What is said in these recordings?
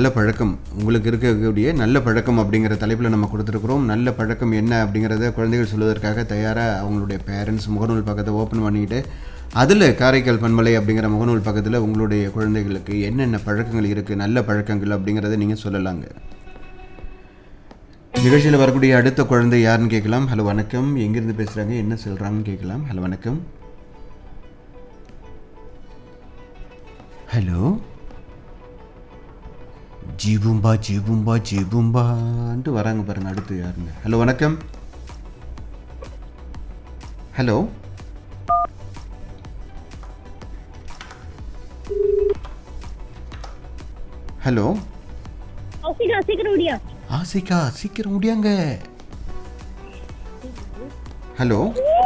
நல்ல பழக்கம் உங்களுக்கு இருக்கக்கூடிய நல்ல பழக்கம் அப்படிங்கிற தலைப்பில் நம்ம கொடுத்துருக்குறோம் நல்ல பழக்கம் என்ன அப்படிங்கிறத குழந்தைகள் சொல்வதற்காக தயாராக அவங்களுடைய பேரண்ட்ஸ் முகநூல் பக்கத்தை ஓப்பன் பண்ணிக்கிட்டு அதில் காரைக்கால் பண்பலை அப்படிங்கிற முகநூல் பக்கத்தில் உங்களுடைய குழந்தைகளுக்கு என்னென்ன பழக்கங்கள் இருக்குது நல்ல பழக்கங்கள் அப்படிங்கிறத நீங்கள் சொல்லலாங்க நிகழ்ச்சியில் வரக்கூடிய அடுத்த குழந்தை யாருன்னு கேட்கலாம் ஹலோ வணக்கம் எங்கேருந்து பேசுகிறாங்க என்ன சொல்கிறாங்கன்னு கேட்கலாம் ஹலோ வணக்கம் ஹலோ ஜீபும்பா ஜீபும்பா ஜீபும்பான்ட்டு வராங்க பாருங்க அடுத்து யாருங்க ஹலோ வணக்கம் ஹலோ ஹலோ சீக்கிரம் சீக்கிரம் முடியா ஆசிகா சீக்கிரம் முடியாங்க ஹலோ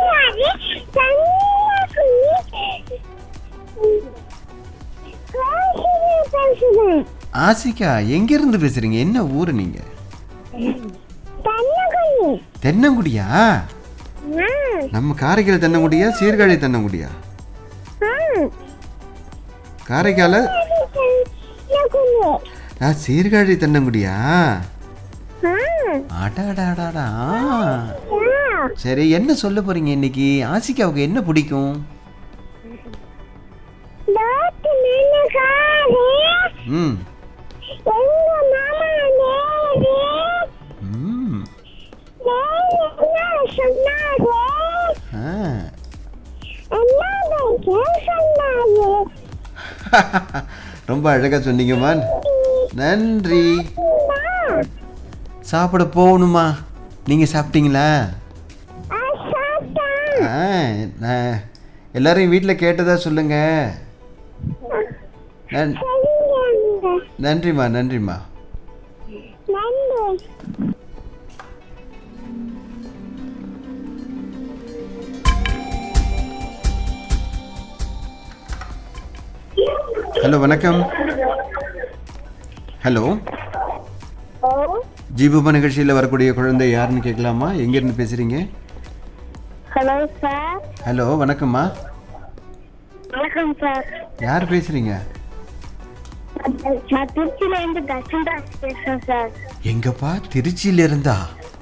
ஆசிகா எங்கேருந்து பேசுறீங்க என்ன ஊர் நீங்க தென்னங்குடியா நம்ம காரைக்கால் தென்னங்குடியா சீர்காழி தென்னங்குடியா காரைக்கால ஆ சீர்காழி தென்னங்குடியா அடாடாடாடா சரி என்ன சொல்ல போறீங்க இன்னைக்கு ஆசிகாவுக்கு என்ன பிடிக்கும் ம் ம் ஆ ரொம்ப அழகா சொன்னீங்கம்மா நன்றி சாப்பிட போகணுமா நீங்கள் சாப்பிட்டீங்களா ஆ நான் எல்லாரையும் வீட்டில் கேட்டதா சொல்லுங்க நன் நன்றிம்மா நன்றிம்மா ஹலோ வணக்கம் ஹலோ ஜீபுபா நிகழ்ச்சியில் வரக்கூடிய குழந்தை யாருன்னு கேட்கலாமா எங்கேருந்து பேசுகிறீங்க ஹலோ சார் ஹலோ வணக்கம்மா வணக்கம் சார் யார் பேசுகிறீங்க நான் திருச்சியில இருந்து தர்ஷன்ராஜ் பேசுறேன் சார் எங்கப்பா திருச்சியில இருந்தா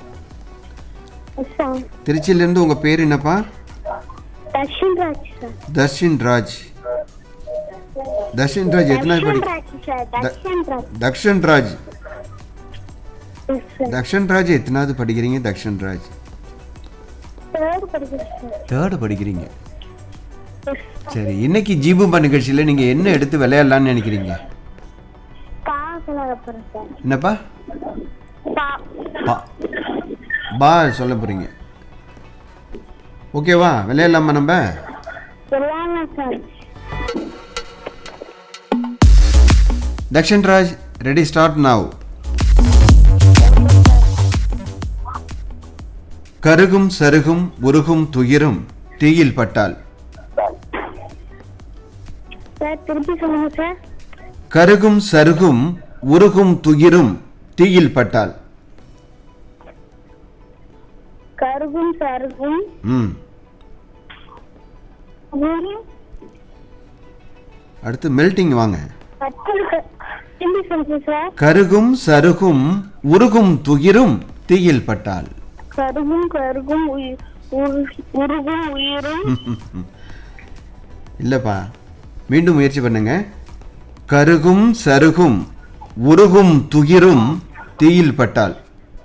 சார் திருச்சியிலேருந்து உங்கள் பேர் என்னப்பா தர்ஷன்ராஜ் சார் தர்ஷின் ராஜ் தர்ஷின் ராஜ் எத்தனாவது படி Darshanraj sir Darshanraj Dakshan Raj yes sir Dakshan Raj எத்தனாவது படிக்கிறீங்க தக்ஷன் ராஜ் தேர்ட் படிக்கிறேன் சார் தேர்டு படிக்கிறீங்க எஸ் சரி இன்னைக்கு ஜீபும்பா நிகழ்ச்சியில் நீங்கள் என்ன எடுத்து விளையாடலாம்னு நினைக்கிறீங்க பாக்கலாம் அப்புறம் சார் என்னப்பா பா பா பா சொல்ல போகிறீங்க ஓகேவா விளையாடலாமா நம்ம எல்லாமே sir Dakshan Raj ready start now கருகும் சருகும் உருகும் துயிரும் தீயில் பட்டால் சார் திருப்பி சொல்லுங்க சார் கருகும் சருகும் உருகும் துயிரும் தீயில் பட்டால் கருகும் சருகும் ம் ஒரு அடுத்து மெல்டிங் வாங்க பத்து திரும்பி சொல்லுங்க சார் கருகும் சருகும் உருகும் துயிரும் தீயில் பட்டால் கருகும் கருகும் உயி- உரு- உருகும் உயிரும் இல்லைப்பா மீண்டும் முயற்சி பண்ணுங்க கருகும் சருகும் உருகும் துயிரும் தீயில் பட்டால்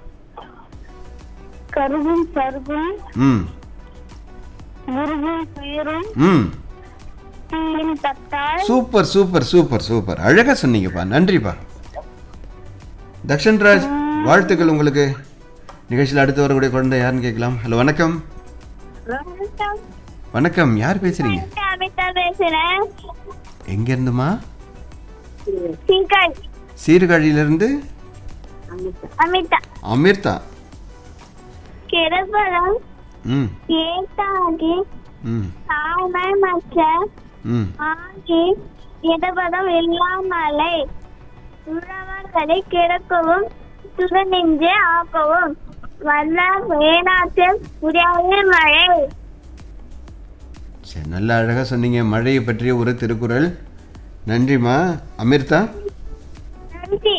கருகும் சருகும் ம் உருகும் உயிரும் ம் தீயில் பட்டால் சூப்பர் சூப்பர் சூப்பர் சூப்பர் அழகா சொன்னீங்கப்பா நன்றிப்பா தக்ஷன் ராஜ் வாழ்த்துக்கள் உங்களுக்கு நிகழ்ச்சியில் அடுத்து வரக்கூடிய குழந்தை யாருன்னு கேட்கலாம் ஹலோ வணக்கம் வணக்கம் யார் பேசுறீங்க அமிதா பேசுறேன் எங்க இருந்துமா சிங்கல் சீர்காழியிலிருந்து அமிதா அமிர்தா கிரபலம் ம் ஏத்தாகி ம் தாய்மை மற்ற ம் ஆகி இடபதம் இல்லாமலை உழவர்களை கிடக்கவும் துணநெஞ்சே ஆக்கவும் வல்ல வேணாத்தில் உடைய மழை சரி நல்லா அழகாக சொன்னீங்க மழையை பற்றிய ஒரு திருக்குறள் நன்றிம்மா அமிர்தா